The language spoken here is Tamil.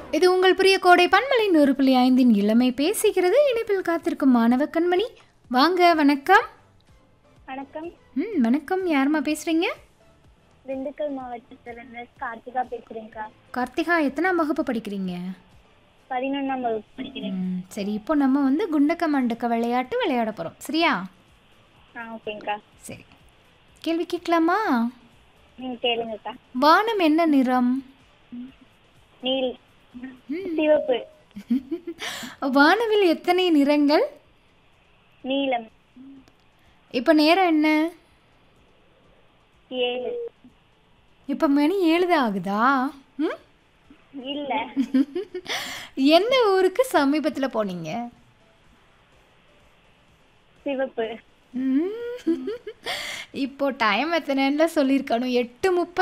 இது உங்கள் பிரிய கோடை பன்மலை நூறு புள்ளி ஐந்தின் இளமை பேசுகிறது இணைப்பில் காத்திருக்கும் மாணவ கண்மணி வாங்க வணக்கம் வணக்கம் ம் வணக்கம் யாரும்மா பேசுறீங்க திண்டுக்கல் மாவட்டத்திலிருந்து கார்த்திகா பேசுறேங்க்கா கார்த்திகா எத்தனாம் வகுப்பு படிக்கிறீங்க பதினொன்றாம் வகுப்பு படிக்கிறேன் ம் சரி இப்போ நம்ம வந்து குண்டக்க மண்டக்க விளையாட்டு விளையாட போகிறோம் சரியா ஆ ஓகேங்க்கா சரி கேள்வி கேட்கலாமா ம் கேளுங்கக்கா வானம் என்ன நிறம் நீல் ம். சிவப்பு வானவில் எத்தனை நிறங்கள் நீலம் இப்போ நேரம் என்ன ஏழு இப்போ மணி ஏழுதான் ஆகுதா ம் இல்ல எந்த ஊருக்கு சமீபத்தில் போனீங்க சிவப்பு ம். இப்போ டைம் எத்தனைன்னு சொல்லியிருக்கணும் எட்டு முப்பது